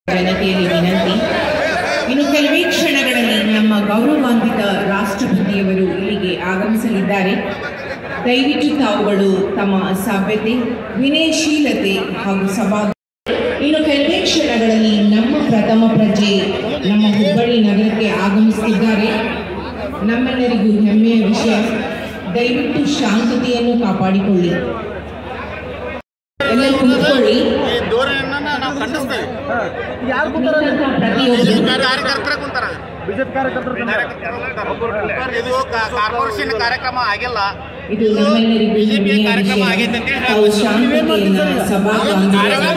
ಜನತೆಯಲ್ಲಿ ವಿನಂತಿ ಇನ್ನು ಕೆಲವೇ ಕ್ಷಣಗಳಲ್ಲಿ ನಮ್ಮ ಗೌರವಾನ್ವಿತ ರಾಷ್ಟ್ರಪತಿಯವರು ಇಲ್ಲಿಗೆ ಆಗಮಿಸಲಿದ್ದಾರೆ ದಯವಿಟ್ಟು ತಾವುಗಳು ತಮ್ಮ ಸಭ್ಯತೆ ವಿನಯಶೀಲತೆ ಹಾಗೂ ಸಭಾ ಇನ್ನು ಕೆಲವೇ ಕ್ಷಣಗಳಲ್ಲಿ ನಮ್ಮ ಪ್ರಥಮ ಪ್ರಜೆ ನಮ್ಮ ಹುಬ್ಬಳ್ಳಿ ನಗರಕ್ಕೆ ಆಗಮಿಸುತ್ತಿದ್ದಾರೆ ನಮ್ಮೆಲ್ಲರಿಗೂ ಹೆಮ್ಮೆಯ ವಿಷಯ ದಯವಿಟ್ಟು ಶಾಂತತೆಯನ್ನು ಕಾಪಾಡಿಕೊಳ್ಳಿ ಎಲ್ಲರೂ ಕುಳಿತುಕೊಳ್ಳಿ ಈ ಧೋರಣೆಯನ್ನ ನಾವು ಖಂಡಿಸ್ತೇವೆ ಯಾರು ಕೂತಾರ ಪ್ರತಿಯೊಬ್ಬರು ಕಾರ್ಯಕರ್ತರೇ ಕುಂತಾರ ಬಿಜೆಪಿ ಕಾರ್ಯಕರ್ತರು ಇದು ಕಾ- ಕಾರ್ಪೊರೇಷನ್ ಕಾರ್ಯಕ್ರಮ ಆಗಿಲ್ಲ ಇದು ನಮ್ಮೆಲ್ಲರಿಗೂ ಬಿಜೆಪಿ ಹೆಮ್ಮೆಯ ಕಾರ್ಯಕ್ರಮ ವಿಷಯ. ಆಗೈತೆ ಅಂತ ಹೇಳಿ ತಾವು ಶಾಂತತೆಯನ್ನ ಸಭಾ ಕಾರ್ಯಕ್ರಮ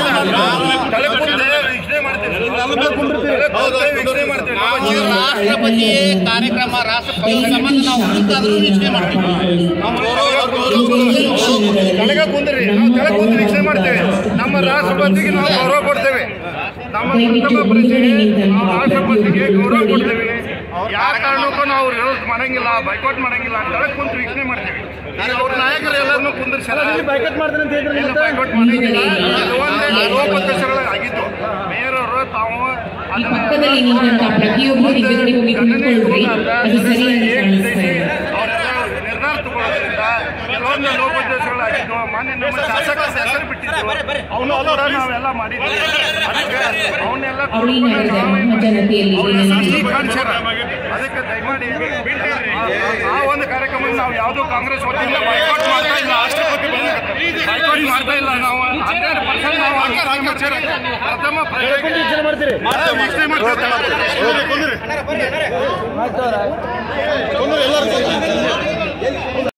ನಾವು ರಾಷ್ಟ್ರಪತಿ ಕಾರ್ಯಕ್ರಮ ರಾಷ್ಟ್ರಪತಿ ಸಂಬಂಧ ನಾವು ಹುಡುಕಾದ್ರೂ ವೀಕ್ಷಣೆ ಮಾಡ್ತೀವಿ ನಮ್ಮ ಗೌರವ ಗೌರವ ಕೆಳಗ ಕುಂದ್ರಿ ನಾವು ಕೆಳಗೆ ಕುಂದ್ರಿ ವೀಕ್ಷಣೆ ಮಾಡ್ತೇವೆ ನಮ್ಮ ರಾಷ್ಟ್ರಪತಿಗೆ ನಾವು ಗೌರವ ಕೊಡ್ತೇವೆ ನಮ್ಮ ಪ್ರಥಮ ಪ್ರಜೆ ನಾವು ರಾಷ್ಟ್ರಪತಿಗೆ ಗೌರವ ಕೊಡ್ತೇವೆ ಯಾವ ಕಾರಣಕ್ಕೂ ನಾವು ವಿರೋಧ ಮಾಡಂಗಿಲ್ಲ ಬೈಕಾಟ್ ಮಾಡಂಗಿಲ್ಲ ಕೆಳಗೆ ಕುಂತು ವೀಕ್ಷಣೆ ಮಾಡ್ತೇವೆ ಈಗ ಅವ್ರ ನಾಯಕರು ಎಲ್ಲರನ್ನೂ ಕುಂದಿರ್ಸಿ ಬೈಕಾಟ್ ಮಾಡ್ತಾರೆ ಅಂತ ಹೇಳಿದ್ರೆ ಬೈಕಾಟ್ ಮಾಡಂಗಿಲ್ಲ ಇದು ಒಂದೇ ಲೋಪದರ್ಶಗಳ ಆಗಿತ್ತು ಮೇಯರ್ ಅವರು ತಾವು ಈ ಪಕ್ಕದಲ್ಲಿ ನಿಂತಹ ಪ್ರತಿಯೊಬ್ಬರು ಹಿಂದುಗಡೆ ಹೋಗಿ ಕುಳಿತುಕೊಳ್ಳ್ರಿ ಅದು ಸರಿಯಾಗಿ ಕಾಣಿಸ್ತಾ ಇಲ್ಲ ಅವರೆಲ್ಲ ನಿರ್ಧಾರ ತಗೊಳ್ಳೋದ್ರಿಂದ ಕೆಲವೊಂದು ಲೋಪೋದ್ದೇಶಗಳಾಗಿದ್ದು ಮಾನ್ಯ ನಮ್ಮ ಶಾಸಕರ ಹೆಸರು ಬಿಟ್ಟಿದ್ದು ಅವನು ಕೂಡ ನಾವೆಲ್ಲ ಮಾಡಿದ್ವಿ ಅದಕ್ಕೆ ಅವನ್ನೆಲ್ಲ ಅವಳಿ ನಗರದ ಮಹಾಜನತೆಯಲ್ಲಿ ವಿನಂತಿ ಕಾಣಿಸ್ಯಾರ ಅದಕ್ಕೆ ದಯಮಾಡಿ ಆ- ಆ ಒಂದು ಕಾರ್ಯಕ್ರಮ ನಾವು ಯಾವುದೋ ಕಾಂಗ್ರೆಸ್ ವತಿಯಿಂದ ಬೈಕಾಟ್ ಮಾಡ್ತಾ ಇಲ್ಲ ರಾಷ್ಟ್ರಪತಿ ಬೈಕಾಟ್ ಮಾಡ್ತಾ ಇಲ್ಲ ನಾವು ಹನ್ನೆರಡು ಪರ್ಸೆಂಟ್ ನಾವು ಪ್ರಥಮ ಪ್ರಜೆಗೆ ಮಾಡ್ತೀರಿ ವೀಕ್ಷಣೆ ಮಾಡ್ತೀವಿ